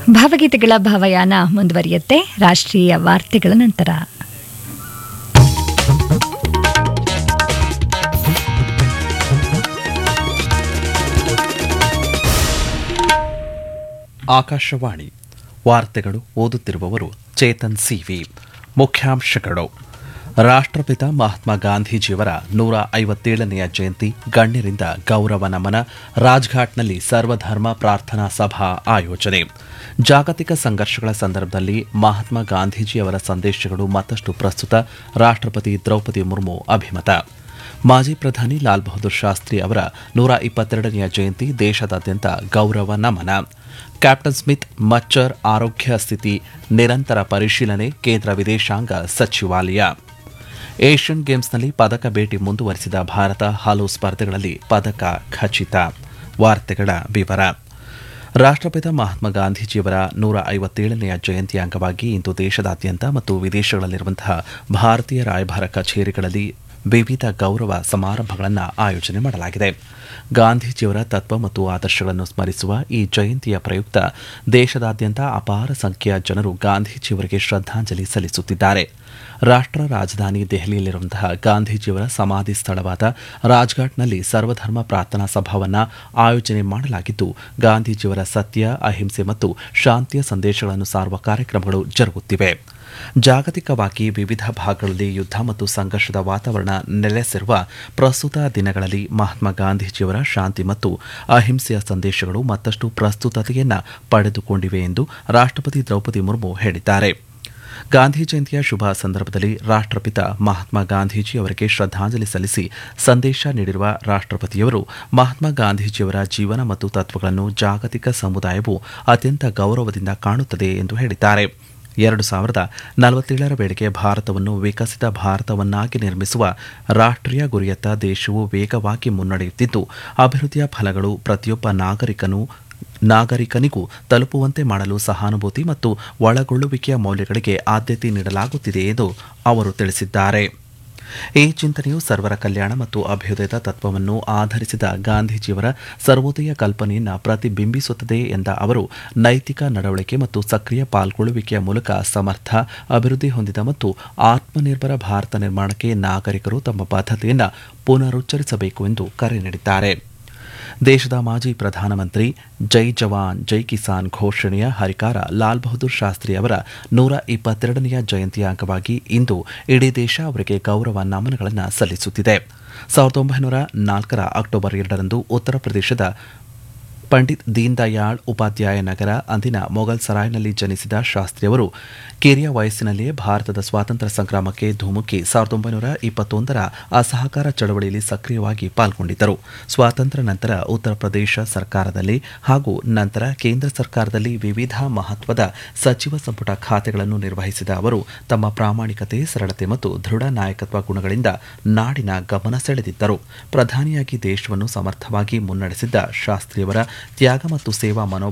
ಭಾವಗೀತೆಗಳ ಭಾವಯಾನ ಮುಂದುವರಿಯುತ್ತೆ ರಾಷ್ಟ್ರೀಯ ವಾರ್ತೆಗಳ ನಂತರ ಆಕಾಶವಾಣಿ ವಾರ್ತೆಗಳು ಓದುತ್ತಿರುವವರು ಚೇತನ್ ಸಿವಿ ಮುಖ್ಯಾಂಶಗಳು ರಾಷ್ಟ್ರಪಿತ ಮಹಾತ್ಮ ಗಾಂಧೀಜಿಯವರ ನೂರ ಐವತ್ತೇಳನೆಯ ಜಯಂತಿ ಗಣ್ಯರಿಂದ ಗೌರವ ನಮನ ರಾಜ್ಘಾಟ್ನಲ್ಲಿ ಸರ್ವಧರ್ಮ ಪ್ರಾರ್ಥನಾ ಸಭಾ ಆಯೋಜನೆ ಜಾಗತಿಕ ಸಂಘರ್ಷಗಳ ಸಂದರ್ಭದಲ್ಲಿ ಮಹಾತ್ಮ ಗಾಂಧೀಜಿಯವರ ಸಂದೇಶಗಳು ಮತ್ತಷ್ಟು ಪ್ರಸ್ತುತ ರಾಷ್ಟ್ರಪತಿ ದ್ರೌಪದಿ ಮುರ್ಮು ಅಭಿಮತ ಮಾಜಿ ಪ್ರಧಾನಿ ಲಾಲ್ ಬಹದ್ದೂರ್ ಶಾಸ್ತ್ರಿ ಅವರ ನೂರ ಇಪ್ಪತ್ತೆರಡನೆಯ ಜಯಂತಿ ದೇಶದಾದ್ಯಂತ ಗೌರವ ನಮನ ಕ್ಯಾಪ್ಟನ್ ಸ್ಮಿತ್ ಮಚ್ಚರ್ ಆರೋಗ್ಯ ಸ್ಥಿತಿ ನಿರಂತರ ಪರಿಶೀಲನೆ ಕೇಂದ್ರ ವಿದೇಶಾಂಗ ಸಚಿವಾಲಯ ಏಷ್ಯನ್ ಗೇಮ್ಸ್ನಲ್ಲಿ ಪದಕ ಭೇಟಿ ಮುಂದುವರಿಸಿದ ಭಾರತ ಹಲವು ಸ್ಪರ್ಧೆಗಳಲ್ಲಿ ಪದಕ ಖಚಿತ ವಾರ್ತೆಗಳ ವಿವರ ರಾಷ್ಟ್ರಪಿತ ಮಹಾತ್ಮ ಗಾಂಧೀಜಿಯವರ ನೂರ ಐವತ್ತೇಳನೆಯ ಜಯಂತಿ ಅಂಗವಾಗಿ ಇಂದು ದೇಶದಾದ್ಯಂತ ಮತ್ತು ವಿದೇಶಗಳಲ್ಲಿರುವಂತಹ ಭಾರತೀಯ ರಾಯಭಾರ ಕಚೇರಿಗಳಲ್ಲಿ ವಿವಿಧ ಗೌರವ ಸಮಾರಂಭಗಳನ್ನು ಆಯೋಜನೆ ಮಾಡಲಾಗಿದೆ ಗಾಂಧೀಜಿಯವರ ತತ್ವ ಮತ್ತು ಆದರ್ಶಗಳನ್ನು ಸ್ಮರಿಸುವ ಈ ಜಯಂತಿಯ ಪ್ರಯುಕ್ತ ದೇಶದಾದ್ಯಂತ ಅಪಾರ ಸಂಖ್ಯೆಯ ಜನರು ಗಾಂಧೀಜಿಯವರಿಗೆ ಶ್ರದ್ಧಾಂಜಲಿ ಸಲ್ಲಿಸುತ್ತಿದ್ದಾರೆ ರಾಷ್ಟ್ರ ರಾಜಧಾನಿ ದೆಹಲಿಯಲ್ಲಿರುವಂತಹ ಗಾಂಧೀಜಿಯವರ ಸಮಾಧಿ ಸ್ಥಳವಾದ ರಾಜ್ಘಾಟ್ನಲ್ಲಿ ಸರ್ವಧರ್ಮ ಪ್ರಾರ್ಥನಾ ಸಭಾವನ್ನ ಆಯೋಜನೆ ಮಾಡಲಾಗಿದ್ದು ಗಾಂಧೀಜಿಯವರ ಸತ್ಯ ಅಹಿಂಸೆ ಮತ್ತು ಶಾಂತಿಯ ಸಂದೇಶಗಳನ್ನು ಸಾರುವ ಕಾರ್ಯಕ್ರಮಗಳು ಜರುಗುತ್ತಿವೆ ಜಾಗತಿಕವಾಗಿ ವಿವಿಧ ಭಾಗಗಳಲ್ಲಿ ಯುದ್ಧ ಮತ್ತು ಸಂಘರ್ಷದ ವಾತಾವರಣ ನೆಲೆಸಿರುವ ಪ್ರಸ್ತುತ ದಿನಗಳಲ್ಲಿ ಮಹಾತ್ಮ ಗಾಂಧೀಜಿಯವರ ಶಾಂತಿ ಮತ್ತು ಅಹಿಂಸೆಯ ಸಂದೇಶಗಳು ಮತ್ತಷ್ಟು ಪ್ರಸ್ತುತತೆಯನ್ನು ಪಡೆದುಕೊಂಡಿವೆ ಎಂದು ರಾಷ್ಟ್ರಪತಿ ದ್ರೌಪದಿ ಮುರ್ಮು ಹೇಳಿದ್ದಾರೆ ಗಾಂಧಿ ಜಯಂತಿಯ ಶುಭ ಸಂದರ್ಭದಲ್ಲಿ ರಾಷ್ಟ್ರಪಿತ ಮಹಾತ್ಮ ಗಾಂಧೀಜಿ ಅವರಿಗೆ ಶ್ರದ್ಧಾಂಜಲಿ ಸಲ್ಲಿಸಿ ಸಂದೇಶ ನೀಡಿರುವ ರಾಷ್ಟ್ರಪತಿಯವರು ಮಹಾತ್ಮ ಗಾಂಧೀಜಿಯವರ ಜೀವನ ಮತ್ತು ತತ್ವಗಳನ್ನು ಜಾಗತಿಕ ಸಮುದಾಯವು ಅತ್ಯಂತ ಗೌರವದಿಂದ ಕಾಣುತ್ತದೆ ಎಂದು ಹೇಳಿದ್ದಾರೆ ಎರಡು ಸಾವಿರದ ನಲವತ್ತೇಳರ ವೇಳೆಗೆ ಭಾರತವನ್ನು ವಿಕಸಿತ ಭಾರತವನ್ನಾಗಿ ನಿರ್ಮಿಸುವ ರಾಷ್ಟ್ರೀಯ ಗುರಿಯತ್ತ ದೇಶವು ವೇಗವಾಗಿ ಮುನ್ನಡೆಯುತ್ತಿದ್ದು ಅಭಿವೃದ್ಧಿಯ ಫಲಗಳು ಪ್ರತಿಯೊಬ್ಬ ನಾಗರಿಕನು ನಾಗರಿಕನಿಗೂ ತಲುಪುವಂತೆ ಮಾಡಲು ಸಹಾನುಭೂತಿ ಮತ್ತು ಒಳಗೊಳ್ಳುವಿಕೆಯ ಮೌಲ್ಯಗಳಿಗೆ ಆದ್ಯತೆ ನೀಡಲಾಗುತ್ತಿದೆ ಎಂದು ಅವರು ತಿಳಿಸಿದ್ದಾರೆ ಈ ಚಿಂತನೆಯು ಸರ್ವರ ಕಲ್ಯಾಣ ಮತ್ತು ಅಭ್ಯುದಯದ ತತ್ವವನ್ನು ಆಧರಿಸಿದ ಗಾಂಧೀಜಿಯವರ ಸರ್ವೋದಯ ಕಲ್ಪನೆಯನ್ನು ಪ್ರತಿಬಿಂಬಿಸುತ್ತದೆ ಎಂದ ಅವರು ನೈತಿಕ ನಡವಳಿಕೆ ಮತ್ತು ಸಕ್ರಿಯ ಪಾಲ್ಗೊಳ್ಳುವಿಕೆಯ ಮೂಲಕ ಸಮರ್ಥ ಅಭಿವೃದ್ಧಿ ಹೊಂದಿದ ಮತ್ತು ಆತ್ಮನಿರ್ಭರ ಭಾರತ ನಿರ್ಮಾಣಕ್ಕೆ ನಾಗರಿಕರು ತಮ್ಮ ಬದ್ಧತೆಯನ್ನು ಪುನರುಚ್ಚರಿಸಬೇಕು ಎಂದು ಕರೆ ನೀಡಿದ್ದಾರೆ ದೇಶದ ಮಾಜಿ ಪ್ರಧಾನಮಂತ್ರಿ ಜೈ ಜವಾನ್ ಜೈ ಕಿಸಾನ್ ಘೋಷಣೆಯ ಹರಿಕಾರ ಲಾಲ್ ಬಹದ್ದೂರ್ ಶಾಸ್ತ್ರಿ ಅವರ ನೂರ ಇಪ್ಪತ್ತೆರಡನೆಯ ಜಯಂತಿಯ ಅಂಗವಾಗಿ ಇಂದು ಇಡೀ ದೇಶ ಅವರಿಗೆ ಗೌರವ ನಮನಗಳನ್ನು ಸಲ್ಲಿಸುತ್ತಿದೆ ಸಾವಿರದ ಒಂಬೈನೂರ ನಾಲ್ಕರ ಅಕ್ಟೋಬರ್ ಎರಡರಂದು ಉತ್ತರ ಪ್ರದೇಶದ ಪಂಡಿತ್ ದೀನ್ ದಯಾಳ್ ಉಪಾಧ್ಯಾಯ ನಗರ ಅಂದಿನ ಮೊಘಲ್ ಸರಾಯ್ನಲ್ಲಿ ಜನಿಸಿದ ಶಾಸ್ತ್ರಿ ಅವರು ಕಿರಿಯ ವಯಸ್ಸಿನಲ್ಲಿಯೇ ಭಾರತದ ಸ್ವಾತಂತ್ರ್ಯ ಸಂಗ್ರಾಮಕ್ಕೆ ಧುಮುಕಿ ಸಾವಿರದ ಒಂಬೈನೂರ ಇಪ್ಪತ್ತೊಂದರ ಅಸಹಕಾರ ಚಳವಳಿಯಲ್ಲಿ ಸಕ್ರಿಯವಾಗಿ ಪಾಲ್ಗೊಂಡಿದ್ದರು ಸ್ವಾತಂತ್ರ್ಯ ನಂತರ ಉತ್ತರ ಪ್ರದೇಶ ಸರ್ಕಾರದಲ್ಲಿ ಹಾಗೂ ನಂತರ ಕೇಂದ್ರ ಸರ್ಕಾರದಲ್ಲಿ ವಿವಿಧ ಮಹತ್ವದ ಸಚಿವ ಸಂಪುಟ ಖಾತೆಗಳನ್ನು ನಿರ್ವಹಿಸಿದ ಅವರು ತಮ್ಮ ಪ್ರಾಮಾಣಿಕತೆ ಸರಳತೆ ಮತ್ತು ದೃಢ ನಾಯಕತ್ವ ಗುಣಗಳಿಂದ ನಾಡಿನ ಗಮನ ಸೆಳೆದಿದ್ದರು ಪ್ರಧಾನಿಯಾಗಿ ದೇಶವನ್ನು ಸಮರ್ಥವಾಗಿ ಮುನ್ನಡೆಸಿದ್ದ ಶಾಸ್ತ್ರಿಯವರ ತ್ಯಾಗ ಮತ್ತು ಸೇವಾ ಮನೋ